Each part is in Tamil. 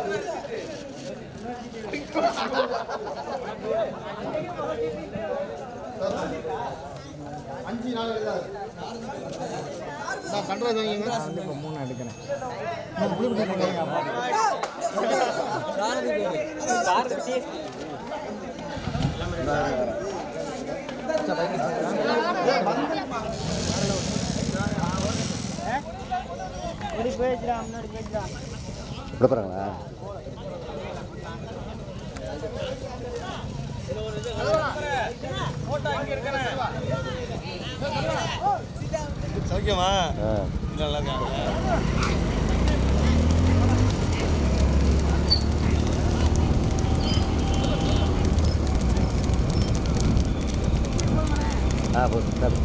அஞ்சு நாலு எழுதாது நான் கண்ட்ரோல் வாங்கிங்க இப்போ மூணு எடுக்கிறேன் விட போகிறாங்களா சௌக்கியமா ஆ நல்லா இருக்காங்க ஆ போதும் சார்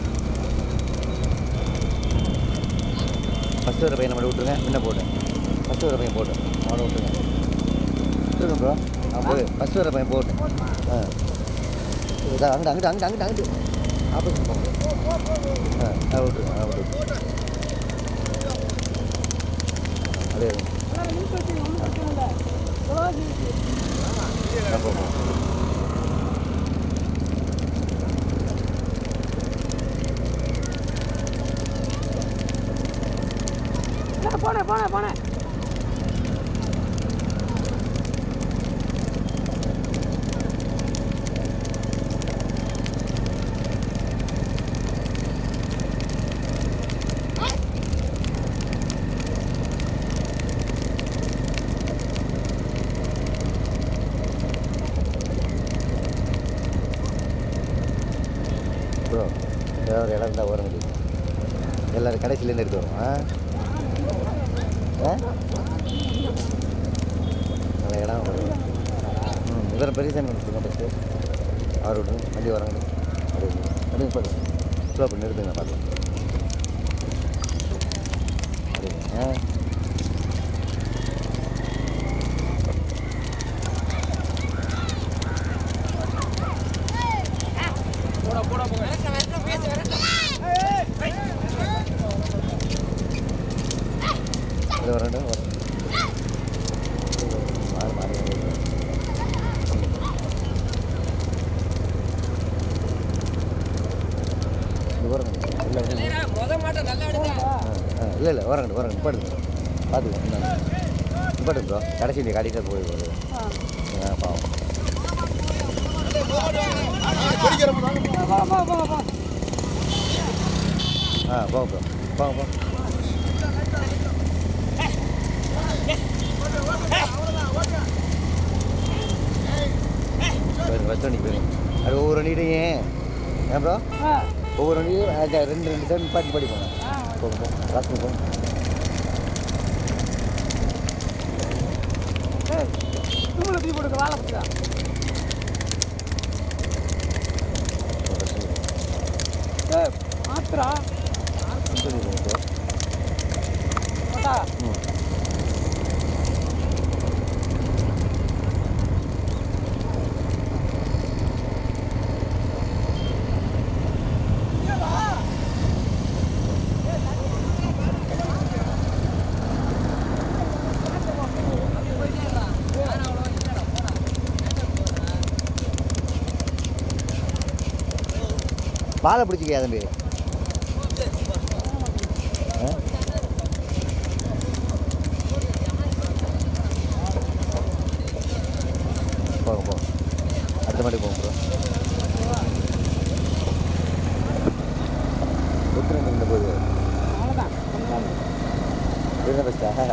ஃபஸ்ட்டு வர பையனை மட்டும் விட்டுருங்க முன்ன போட்டு ஃபஸ்ட்டு வர பையன் போட்டு அவனை விட்டுருங்க விட்டுருங்க ப்ரோ ஆ போய் ஃபஸ்ட்டு வர பையன் போட்டு ஆ இதா அங்கிட்டு அங்கிட்டு அங்கிட்டு அங்கிட்டு அங்கிட்டு ஆப்போசிட் போங்க ஆ ஆ விட்டுருங்க ஆ விட்டுருங்க அதே இருங்க. ஆ போ போ போனேன் போனேன் போனேன் ப்ரோ ஏதாவது ஒரு இடம் இருந்தால் வர முடியும் எல்லோரும் கடைசிலேருந்து எடுத்து வரும் ஆ ஆ நல்ல இடம் வரும் ம் இவரை பெரிய சாமி கொடுத்துங்க ஃபஸ்ட்டு அவர் விட்டுங்க வண்டி வரங்க அப்படியே அப்படியே பார்த்து ஸ்லோ பண்ணி நிறுத்துங்க பார்த்து அப்படியே ஆ இது வரட்டும் வரும் மாறி மாறி வருது. இது வரணும் இல்லை இல்லை இல்லை வரங்கட்டு வரங்க பாடுங்க பார்த்துக்கோ பாட்டு ப்ரோ கடைசி நீ கடைசியாக போய் வருது ஆ பாவம் ஆ போங்க ப்ரோ போங்க போ போயிருங்க ஃபஸ்ட் வண்டிக்கு போயிருங்க அது ஒவ்வொரு வண்டிகிட்டையும் ஏன் ப்ரோ ஒவ்வொரு வண்டியும் அஹ், ரெண்டு ரெண்டு சைடு பாட்டி பாடி போங்க போங்க போங்க ராஸ்மி போங்க தூளை தூக்கி போடுங்க வாழை பிடிச்சா ஏய் மாத்திரா சொல்லி போங்க ப்ரோ போட்டா ம் வாழை பிடிச்சிக்கையா தம்பி ஆ? போங்க போங்க அடுத்த மாடி போங்க ப்ரோ எத்தனை இந்த போகுது அவ்வளோதான் என்ன பெஸ்ட்டா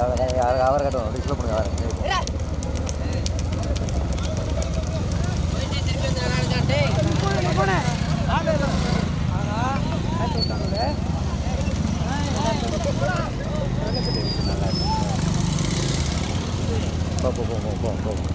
அவரை கட்டணும் டிஸ்பிளே பண்ணுங்க அவரை போனேன் போனேன் ஆஹா காத்து விட்டாங்களே போ போ போ போ போ போ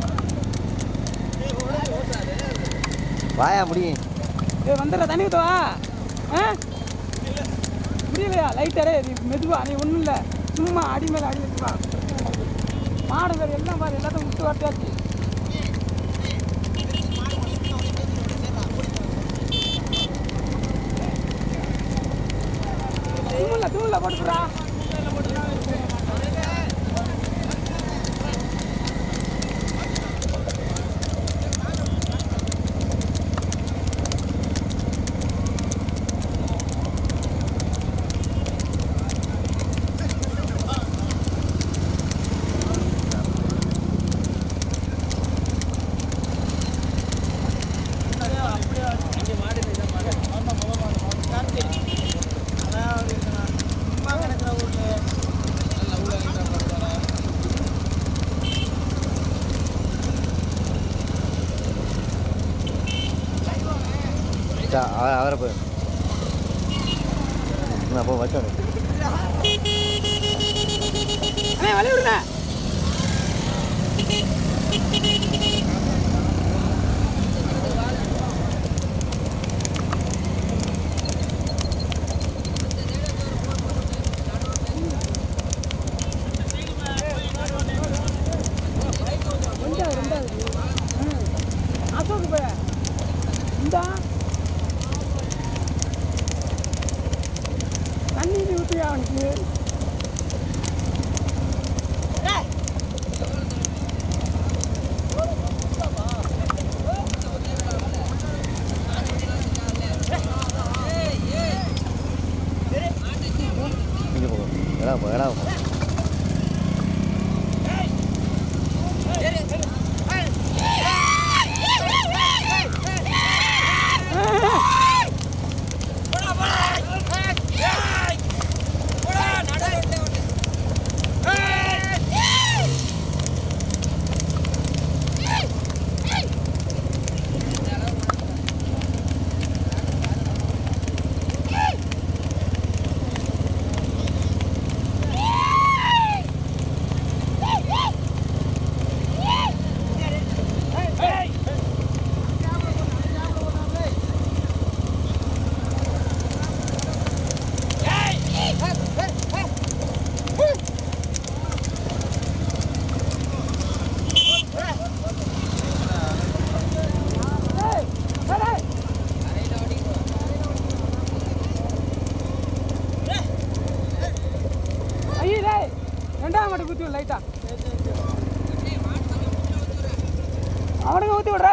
வாயா முடியும் ஏய் வந்துடுற தண்ணி ஊற்றவா ஆ முடியலையா லைட்டரே நீ மெதுவா நீ ஒன்றும் இல்லை சும்மா அடி மேலே அடி வச்சுப்பா மாடுகள் எல்லாம் பாரு எல்லாத்தையும் விட்டு வரட்டாச்சு தூங்கல தூங்கல போட்டுக்கிறா சா, அவரை அவரை போ நான் போ வச்சோம் அண்ணே வழி விடுங்க ரெண்டாவது ரெண்டாவது ம் அசோக்கு போய இந்தா தண்ணி நீ ஊற்றியா அவனுக்கு இங்கே போ எடா போ எடா போ ஏய், ஏய், ஏய். ஐயே, டேய், ரெண்டாவது மாட்டு குத்தி விடு லைட்டா அவனுக்கு ஊத்தி விடுற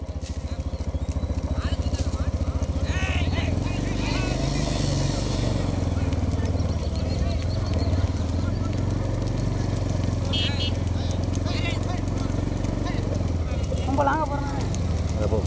ரொம்ப லாங்க போறேன் அதை போ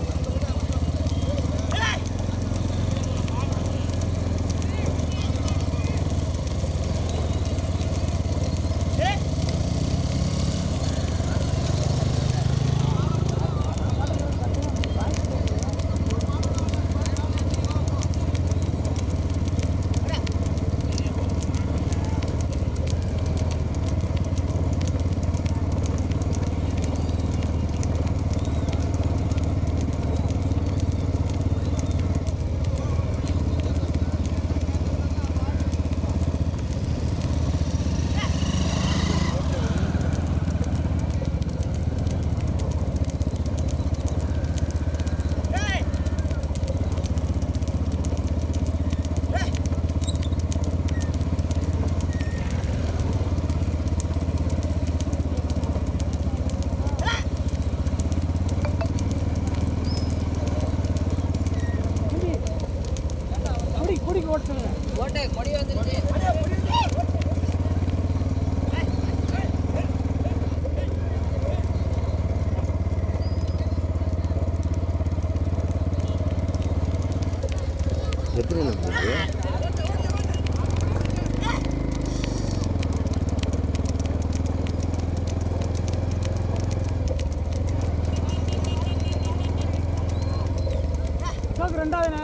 ரெண்டாவதுண்ணே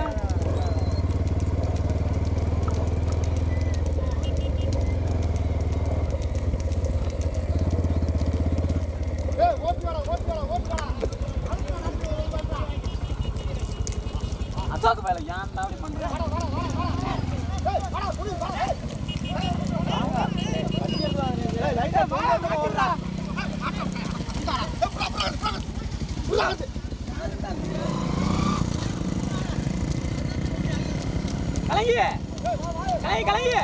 அசோக் வேலை ஏன் அப்படி பண்றேன் கலங்கி கலங்கி கலங்கி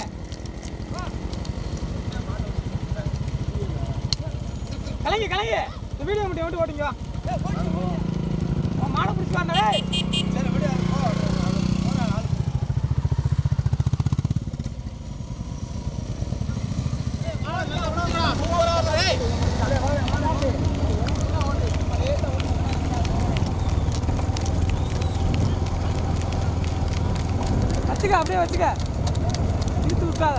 கலங்கி கலங்கி இந்த வீடியோ மட்டும் மட்டும் ஓட்டிங்க வா மாடை பிடிச்சி வரணும் வச்சுக்க அப்படியே வச்சுக்க இழுத்து விட்டாத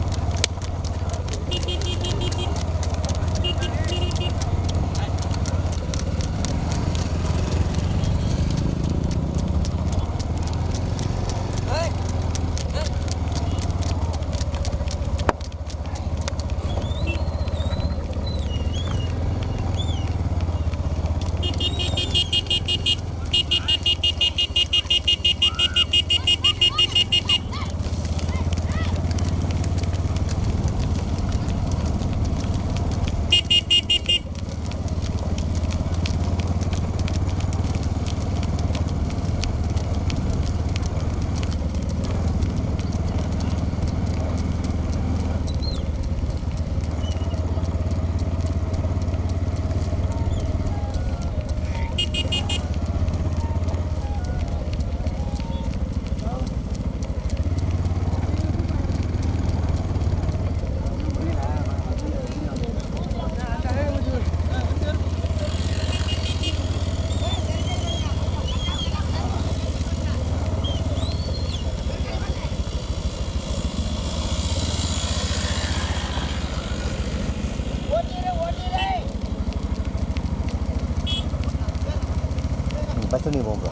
பஸ் நீ போங்க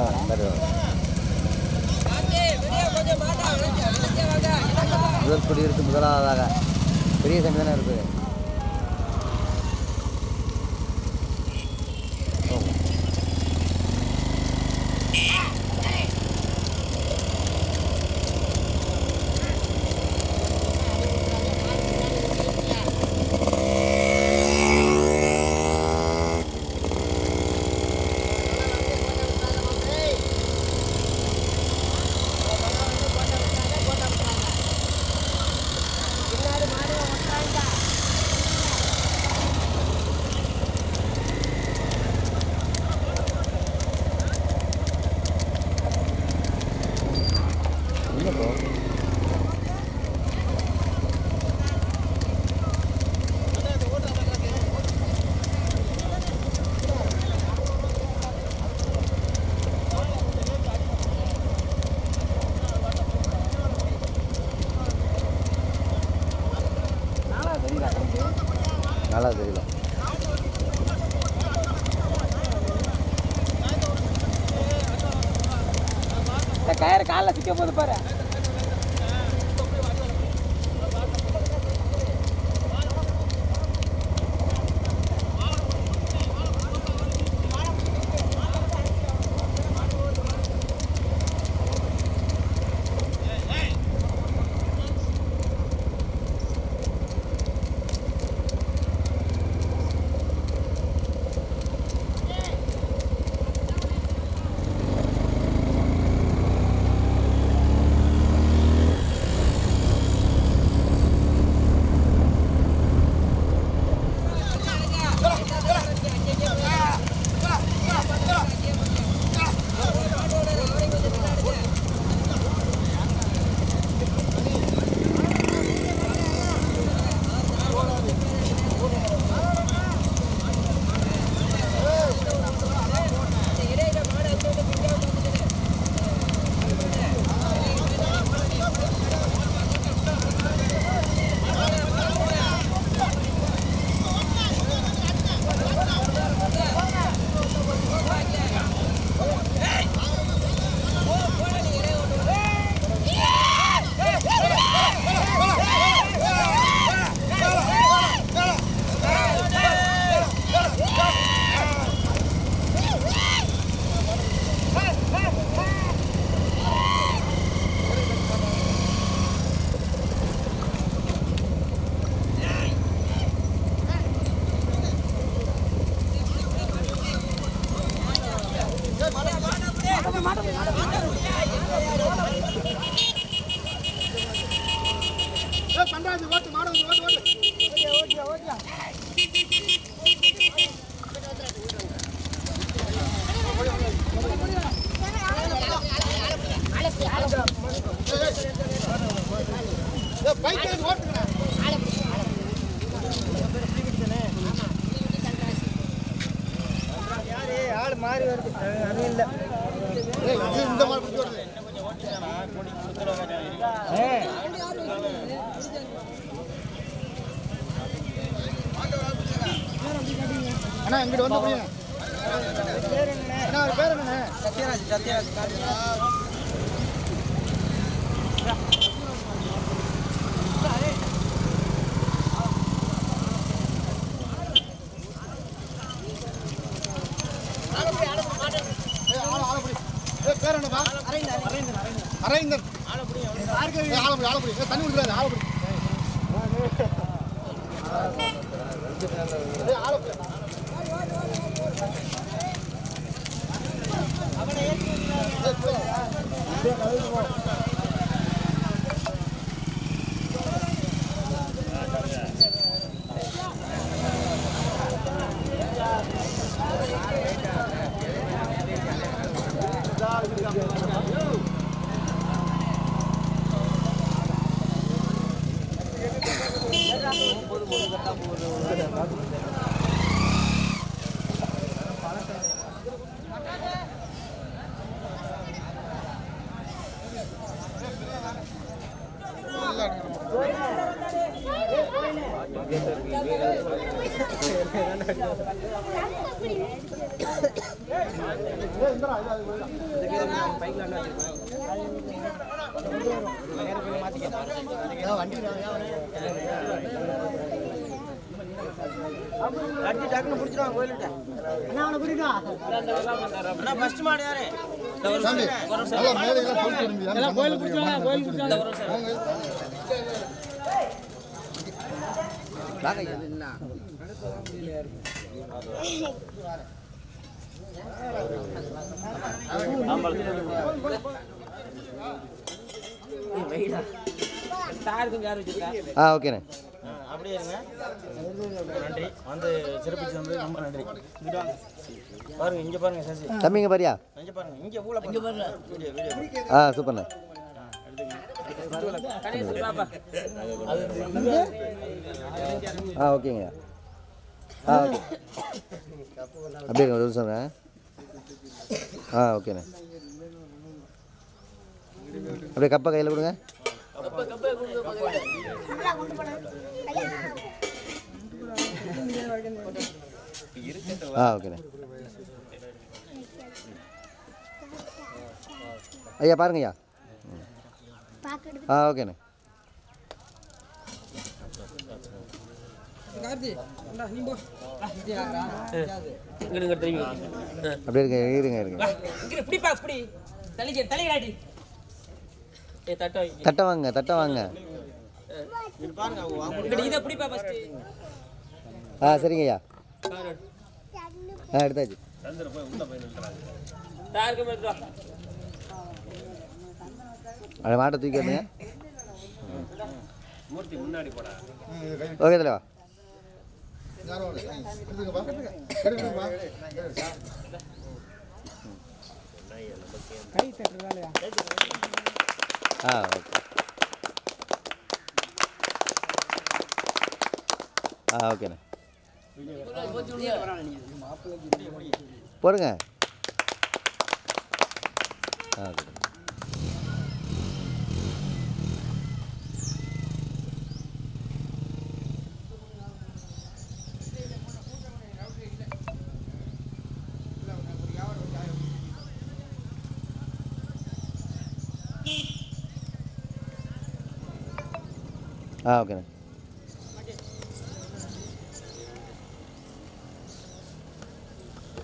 சரி முதல் குடியிருக்கு முதலாவதாக பெரிய சண்டை தானே இருக்குது ஓ. இல்லை ப்ரோ நாளா தெரியல நல்லா தெரியல இந்த கயிறு காலில் சிக்க போது பாரு பண்டாது ஓட்டு மாடு வந்து ஓட்டு ஓட்டு பைக் ஓட்டுங்க ஆள் மாறி வருது அது இல்லை ஏய், இது இந்த மாதிரி பிடிச்சி வருது அண்ணா இங்கிட்டு வந்து புரியுங்க அண்ணா அவர் பேர் என்னண்ணே சத்யராஜ் சத்யராஜ் ஏய், ஆள ஆள புடி ஏய் பேர் என்னப்பா அரவிந்தன் ஏய், ஆலப்புடி ஆலப்புடி ஏய், தண்ணி விடுறாரு ஆலப்புடி ஏய், ஆலப்புடி அடி டக்குன்னு பிடிச்சிருவாங்க கோயில்கிட்ட அண்ணா ஃபர்ஸ்ட் மாடு யாரு சாமி நல்லா மேலையெல்லாம் போட்டு விடுங்க. எல்லாம் கோயில் பிடிச்சாங்க கோயில் பிடிச்சாங்க வாங்க ஐயா சாருக்கும் யார் வச்சிருக்கா ஆ ஓகேண்ணே அப்படியே இருங்க நன்றி வந்து சிறப்பிச்சு வந்து ரொம்ப நன்றி இங்கிட்டு வாங்க பாருங்க இங்க பாருங்க சசி தம்பிங்க பாரியா இங்க பாருங்க இங்க ஊழ இங்க பாருங்க வீடியோ வீடியோ ஆ சூப்பர்ண்ணே ஆ ஓகேங்க ஆ ஓகே அப்படியே இருங்க, ஒரு நிமிஷம் இருங்க. ஆ ஓகேண்ணே அப்படியே கப்பை கையில் கொடுங்க ஆ ஓகேண்ணே ஐயா பாருங்க ஐயா ஆ ஓகேண்ணே அப்படியே இருங்க இருங்க இருங்க இப்படிப்பா இப்படி தலைக்கு தலைகிறாடி ஏ தட்ட வைங்க தட்டை வாங்க தட்டை வாங்க இங்கடி இதை பிடிப்பா ஃபர்ஸ்ட் ஆ சரிங்க ஐயா ஆ எடுத்தாச்சு தாருக்கு மேட்ரா அதை மாட்டை தூக்கி வந்துங்க ஓகே தலைவா யாரோட எடுத்துக்கப்பா எடுத்துக்கப்பா கை தட்டுறதாலயா ஆ ஓகே ஆ ஓகேண்ணே போடுங்க ஆ ஓகே ஆ ஓகேண்ணே